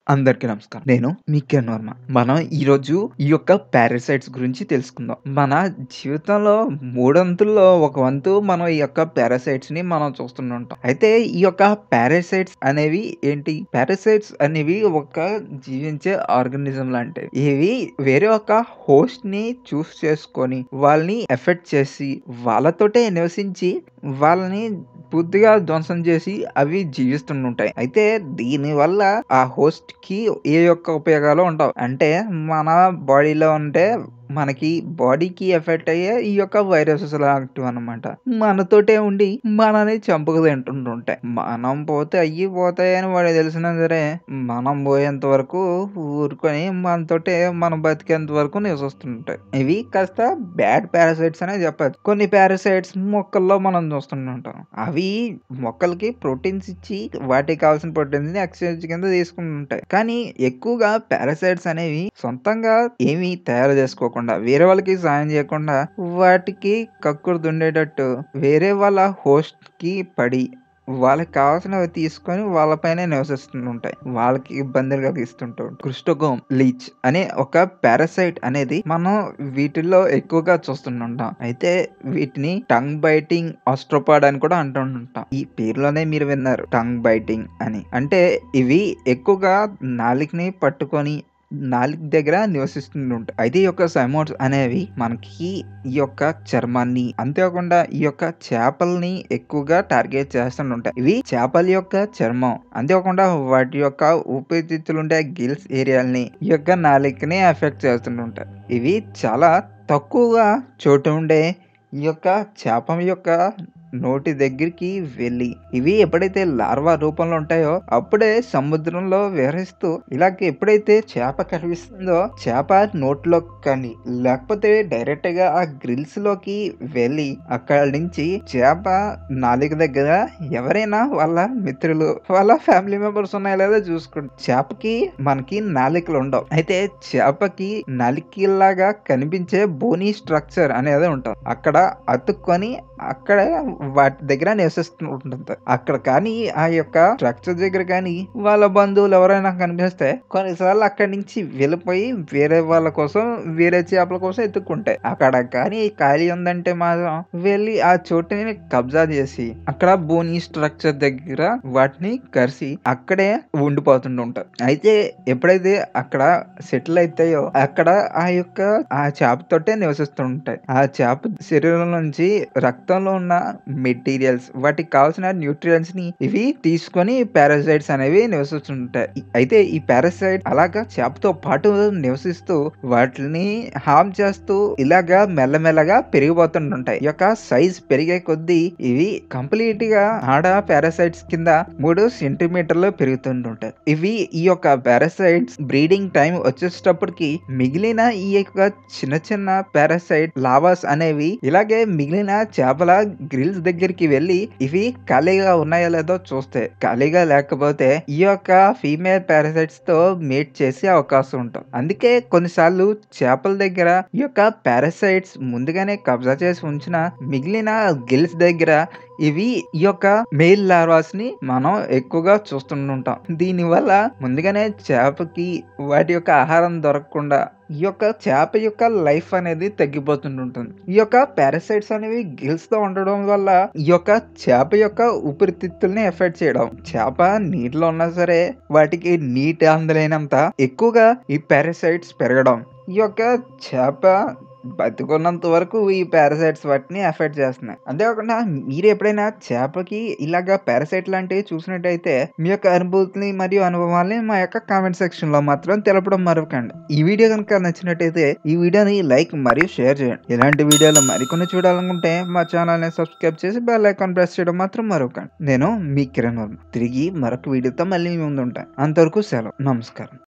అందరికీ నమస్కారం. నేను మీ కిరణ్ వర్మ. మనం ఈరోజు ఈ యొక్క పారాసైట్స్ గురించి తెలుసుకుందాం. మన జీవితంలో మూడొంతుల్లో ఒక వంతు మనం ఈ యొక్క పారాసైట్స్‌ని మనం చూస్తూనే ఉంటాం. అయితే ఈ యొక్క పారాసైట్స్ అనేవి ఏంటి? పారాసైట్స్ అనేవి ఒక జీవించే ఆర్గానిజం లాంటివి. ఇవి వేరే ఒక హోస్ట్‌ని చూస్ చేసుకొని, వాళ్ళని ఎఫెక్ట్ చేసి, వాళ్ళతోటే నివసించి, వాళ్ళని పూర్తిగా ధ్వంసం చేసి అవి జీవిస్తుంటాయి. అయితే దీనివల్ల ఆ హోస్ట్‌కి ఏ యొక్క ఉపయోగాలు ఉండవు. అంటే మన బాడీలో ఉంటే మనకి బాడీకి ఎఫెక్ట్ అయ్యే ఈ యొక్క వైరసెస్ లాంటివన్నమాట. మనతోటే ఉండి మనల్ని చంపుకు తింటుంటుంటాయి. మనం పోతే అయ్యి పోతాయని వాడికి తెలిసినా సరే, మనం పోయేంత వరకు ఊరుకొని మనతోటే మనం బతికేంత వరకు నివసిస్తుంటాయి. ఇవి కాస్త బ్యాడ్ పారాసైట్స్ అనే చెప్పొచ్చు. కొన్ని పారాసైట్స్ మొక్కల్లో మనం చూస్తుంటాం. అవి మొక్కలకి ప్రోటీన్స్ ఇచ్చి వాటికి కావాల్సిన ప్రోటీన్స్‌ని ఎక్స్‌చేంజ్ కింద తీసుకుంటుంటాయి. కానీ ఎక్కువగా పారాసైట్స్ అనేవి సొంతంగా ఏమి తయారు చేసుకోకుండా, వేరే వాళ్ళకి సాయం చేయకుండా వాటికి కక్కుర్తుండేటట్టు వేరే వాళ్ళ హోస్ట్‌కి పడి, వాళ్ళకి కావాల్సినవి తీసుకొని వాళ్ళ పైనే నివసిస్తుంటాయి. వాళ్ళకి ఇబ్బందులు కలిగిస్తుంటూ క్రిస్టోగోమ్ లీచ్ అనే ఒక పారాసైట్ అనేది మనం వీటిల్లో ఎక్కువగా చూస్తుంటాం. అయితే వీటిని టంగ్ బైటింగ్ ఆస్ట్రోపాడ్ అని కూడా అంటూ ఉంటాం. ఈ పేరులోనే మీరు విన్నారు టంగ్ బైటింగ్ అని. అంటే ఇవి ఎక్కువగా నాలికని పట్టుకొని నాలుక దగ్గర నివసిస్తుంటాయి. అయితే ఈ యొక్క సైమోడ్స్ అనేవి మనకి ఈ యొక్క చర్మాన్ని అంతేకాకుండా ఈ యొక్క చేపల్ని ఎక్కువగా టార్గెట్ చేస్తుంటాయి. ఇవి చేపల యొక్క చర్మం అంతేకాకుండా వాటి యొక్క ఊపిరితిత్తులు ఉండే గిల్స్ ఏరియాలని ఈ యొక్క నాలికని ఎఫెక్ట్ చేస్తుంటాయి. ఇవి చాలా తక్కువగా చోటు ఉండే ఈ యొక్క చేప యొక్క నోటి దగ్గరికి వెళ్ళి, ఇవి ఎప్పుడైతే లార్వా రూపంలో ఉంటాయో అప్పుడే సముద్రంలో విహరిస్తూ ఇలాగ ఎప్పుడైతే చేప కనిపిస్తుందో చేప నోట్లోకి కానీ, లేకపోతే డైరెక్ట్‌గా ఆ గ్రిల్స్‌లోకి వెళ్ళి అక్కడి నుంచి చేప నాలుక దగ్గర ఎవరైనా వాళ్ళ మిత్రులు, వాళ్ళ ఫ్యామిలీ మెంబర్స్ ఉన్నాయో లేదో చూసుకుంటారు. చేపకి మనకి నాలికలు ఉండవు. అయితే చేపకి నాలికలాగా కనిపించే బోనీ స్ట్రక్చర్ అనేది ఉంటుంది. అక్కడ అతుక్కొని అక్కడే వాటి దగ్గర నివసిస్తూ ఉంటుంది. అక్కడ కానీ ఆ యొక్క స్ట్రక్చర్ దగ్గర కానీ వాళ్ళ బంధువులు ఎవరైనా కనిపిస్తే కొన్నిసార్లు అక్కడి నుంచి వెళ్ళిపోయి వేరే వాళ్ళ కోసం వేరే చేపల కోసం ఎతుక్కుంటాయి. అక్కడ కానీ ఖాళీ ఉందంటే మాత్రం వెళ్ళి ఆ చోటుని కబ్జా చేసి అక్కడ బోనీ స్ట్రక్చర్ దగ్గర వాటిని కరిసి అక్కడే ఉండిపోతుంటాయి. అయితే ఎప్పుడైతే అక్కడ సెటిల్ అయితాయో అక్కడ ఆ యొక్క ఆ చేపతోటే నివసిస్తూ ఉంటాయి. ఆ చేప శరీరం నుంచి రక్తంలో ఉన్న మెటీరియల్స్ వాటికి కావాల్సిన న్యూట్రియంట్స్‌ని ఇవి తీసుకొని పారాసైట్స్ అనేవి నివసిస్తుంటాయి. అయితే ఈ పారాసైట్ అలాగా చేపతో పాటు నివసిస్తూ వాటిని హార్మ్ చేస్తూ ఇలాగా మెల్లమెల్లగా పెరిగిపోతుంటాయి. ఈ యొక్క సైజ్ పెరిగే కొద్దీ ఇవి కంప్లీట్‌గా ఆడ పారాసైట్స్ కింద 3 సెంటీమీటర్లు పెరుగుతుంటుంటాయి. ఇవి ఈ యొక్క పారాసైట్స్ బ్రీడింగ్ టైమ్ వచ్చేటప్పటికి మిగిలిన ఈ యొక్క చిన్న చిన్న పారాసైట్ లార్వాస్ అనేవి ఇలాగే మిగిలిన చేపల గ్రిల్స్ దగ్గరికి వెళ్ళి ఇవి ఖాళీగా ఉన్నాయో లేదో చూస్తాయి. ఖాళీగా లేకపోతే ఈ యొక్క ఫీమేల్ పారాసైట్స్‌తో మేట్ చేసే అవకాశం ఉంటుంది. అందుకే కొన్నిసార్లు చేపల దగ్గర ఈ యొక్క పారాసైట్స్ ముందుగానే కబ్జా చేసి ఉంచిన మిగిలిన గిల్స్ దగ్గర ఇవి ఈ యొక్క మేల్ లార్వాస్‌ని మనం ఎక్కువగా చూస్తుంటాం. దీనివల్ల ముందుగానే చేపకి వాటి యొక్క ఆహారం దొరకకుండా ఈ యొక్క చేప యొక్క లైఫ్ అనేది తగ్గిపోతుంటుంది. ఈ యొక్క పారాసైట్స్ అనేవి గిల్స్‌తో ఉండడం వల్ల ఈ యొక్క చేప యొక్క ఊపిరితిత్తుల్ని ఎఫెక్ట్ చేయడం. చేప నీటిలో ఉన్నా సరే వాటికి నీటి అందలేనంత ఎక్కువగా ఈ పారాసైట్స్ పెరగడం. ఈ యొక్క చేప బతికున్నంత వరకు ఈ పారాసైట్స్ వాటిని ఎఫెక్ట్ చేస్తున్నాయి. అంతేకాకుండా మీరు ఎప్పుడైనా చేపకి ఇలాగ పారాసైట్ లాంటివి చూసినట్టయితే మీ యొక్క అనుభూతిని మరియు అనుభవాల్ని మా యొక్క కామెంట్ సెక్షన్‌లో మాత్రం తెలపడం మరవకండి. ఈ వీడియో గనుక నచ్చినట్టయితే ఈ వీడియోని లైక్ మరియు షేర్ చేయండి. ఇలాంటి వీడియోలు మరికొన్ని చూడాలనుకుంటే మా ఛానల్‌ని సబ్స్క్రైబ్ చేసి బెల్ ఐకాన్ ప్రెస్ చేయడం మాత్రం మరవకండి. నేను మీ కిరణ్ వర్మ. తిరిగి మరొక వీడియోతో మళ్ళీ మీ ముందుంటాను. అంతవరకు సెలవు. నమస్కారం.